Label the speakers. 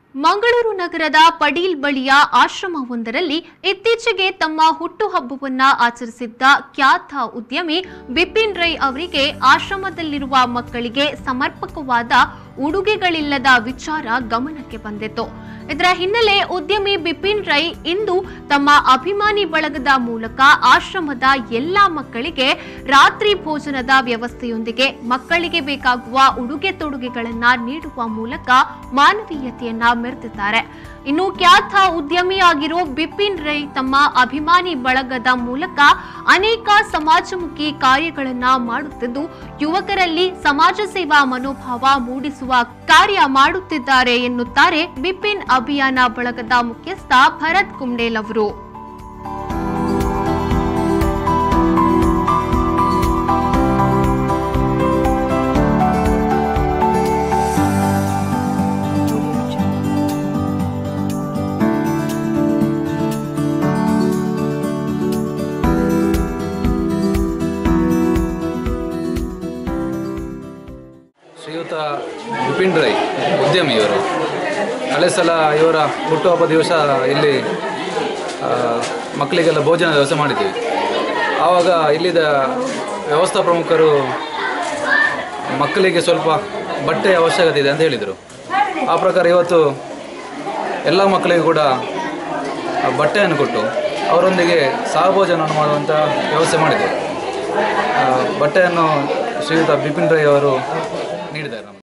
Speaker 1: ಮಂಗಳೂರು ನಗರದ ಪಡೀಲ್ ಬಳಿಯ ಆಶ್ರಮವೊಂದರಲ್ಲಿ ಇತ್ತೀಚೆಗೆ ತಮ್ಮ ಹುಟ್ಟುಹಬ್ಬವನ್ನ ಆಚರಿಸಿದ್ದ ಖ್ಯಾತ ಉದ್ಯಮಿ ಬಿಪಿನ್ ರೈ ಅವರಿಗೆ ಆಶ್ರಮದಲ್ಲಿರುವ ಮಕ್ಕಳಿಗೆ ಸಮರ್ಪಕವಾದ ಉಡುಗೆಗಳಿಲ್ಲದ ವಿಚಾರ ಗಮನಕ್ಕೆ ಬಂದಿತ್ತು ಇದರ ಹಿನ್ನೆಲೆ ಉದ್ಯಮಿ ಬಿಪಿನ್ ರೈ ಇಂದು ತಮ್ಮ ಅಭಿಮಾನಿ ಬಳಗದ ಮೂಲಕ ಆಶ್ರಮದ ಎಲ್ಲಾ ಮಕ್ಕಳಿಗೆ ರಾತ್ರಿ ಭೋಜನದ ವ್ಯವಸ್ಥೆಯೊಂದಿಗೆ ಮಕ್ಕಳಿಗೆ ಬೇಕಾಗುವ ಉಡುಗೆ ತೊಡುಗೆಗಳನ್ನ ನೀಡುವ ಮೂಲಕ ಮಾನವೀಯತೆಯನ್ನ ಮೆರೆದಿದ್ದಾರೆ ಇನ್ನು ಖ್ಯಾತ ಉದ್ಯಮಿಯಾಗಿರೋ ಬಿಪಿನ್ ರೈ ತಮ್ಮ ಅಭಿಮಾನಿ ಬಳಗದ ಮೂಲಕ ಅನೇಕ ಸಮಾಜಮುಖಿ ಕಾರ್ಯಗಳನ್ನ ಮಾಡುತ್ತಿದ್ದು ಯುವಕರಲ್ಲಿ ಸಮಾಜ ಸೇವಾ ಮನೋಭಾವ ಮೂಡಿಸುವ ಕಾರ್ಯ ಮಾಡುತ್ತಿದ್ದಾರೆ ಎನ್ನುತ್ತಾರೆ ಬಿಪಿನ್ ಅಭಿಯಾನ ಬಳಗದ ಮುಖ್ಯಸ್ಥ ಭರತ್ ಕುಂಡೇಲ್ ಅವರು
Speaker 2: ಶ್ರೀಯುತ ಬಿಪಿನ್ ರೈ ಉದ್ಯಮಿ ಇವರು ಹಳೆ ಸಲ ಇವರ ಹುಟ್ಟುಹಬ್ಬ ದಿವಸ ಇಲ್ಲಿ ಆ, ಮಕ್ಕಳಿಗೆಲ್ಲ ಭೋಜನ ವ್ಯವಸ್ಥೆ ಮಾಡಿದ್ದೀವಿ ಆವಾಗ ಇಲ್ಲಿದ ವ್ಯವಸ್ಥಾ ಪ್ರಮುಖರು ಮಕ್ಕಳಿಗೆ ಸ್ವಲ್ಪ ಬಟ್ಟೆಯ ಅವಶ್ಯಕತೆ ಇದೆ ಅಂತ ಹೇಳಿದರು ಆ ಪ್ರಕಾರ ಇವತ್ತು ಎಲ್ಲ ಮಕ್ಕಳಿಗೂ ಕೂಡ ಆ ಬಟ್ಟೆಯನ್ನು ಕೊಟ್ಟು ಅವರೊಂದಿಗೆ ಸಹಭೋಜನವನ್ನು ಮಾಡುವಂಥ ವ್ಯವಸ್ಥೆ ಮಾಡಿದ್ದೇವೆ ಆ, ಬಟ್ಟೆಯನ್ನು ಶ್ರೀಯುತ ಬಿಪಿನ್ ರೈ ಅವರು ನೀಡಿದ್ದಾರೆ ನಮಗೆ